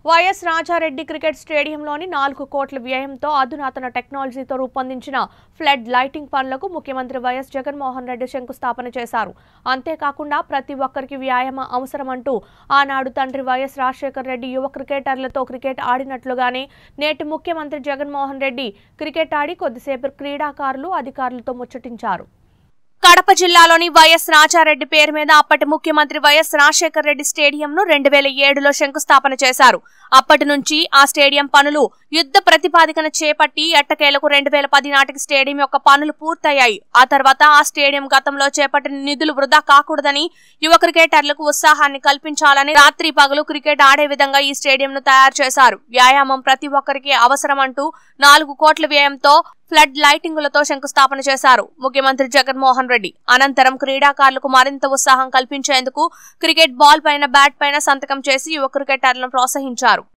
YS Rajareddy cricket స్టేడియంలోని నాలుగు కోట్ల వ్యయంతో అధునాతన టెక్నాలజీతో రూపొందించిన ఫ్లడ్ లైటింగ్ పనులకు ముఖ్యమంత్రి వైఎస్ జగన్మోహన్ రెడ్డి శంకుస్థాపన చేశారు అంతేకాకుండా ప్రతి ఒక్కరికి వ్యాయామ అవసరమంటూ ఆనాడు తండ్రి వైఎస్ రాజశేఖర్ రెడ్డి యువ క్రికెటర్లతో క్రికెట్ ఆడినట్లుగానే నేటి ముఖ్యమంత్రి జగన్మోహన్ రెడ్డి క్రికెట్ ఆడి కొద్దిసేపు క్రీడాకారులు అధికారులతో ముచ్చటించారు కడప జిల్లాలోని వైఎస్ రాజారెడ్డి పేరు మీద అప్పటి ముఖ్యమంత్రి వైఎస్ రాజశేఖర్ రెడ్డి స్టేడియంను రెండు వేల ఏడులో శంకుస్థాపన చేశారు అప్పటి నుంచి ఆ స్టేడియం పనులు యుద్ధ ప్రతిపాదికన చేపట్టి ఎట్టకేలకు రెండు వేల పది నాటికి స్టేడియం యొక్క పనులు పూర్తయ్యాయి ఆ తర్వాత ఆ స్టేడియం గతంలో చేపట్టిన నిధులు వృధా కాకూడదని యువ క్రికెటర్లకు ఉత్సాహాన్ని కల్పించాలని రాత్రి పగలు క్రికెట్ ఆడే విధంగా ఈ స్టేడియంను తయారు చేశారు వ్యాయామం ప్రతి ఒక్కరికి అవసరమంటూ నాలుగు కోట్ల వ్యయంతో ఫ్లడ్ లైటింగులతో శంకుస్థాపన చేశారు ముఖ్యమంత్రి జగన్మోహన్ రెడ్డి అనంతరం క్రీడాకారులకు మరింత ఉత్సాహం కల్పించేందుకు క్రికెట్ బాల్ పైన బ్యాట్ పైన సంతకం చేసి యువ క్రికెటర్లను ప్రోత్సహించారు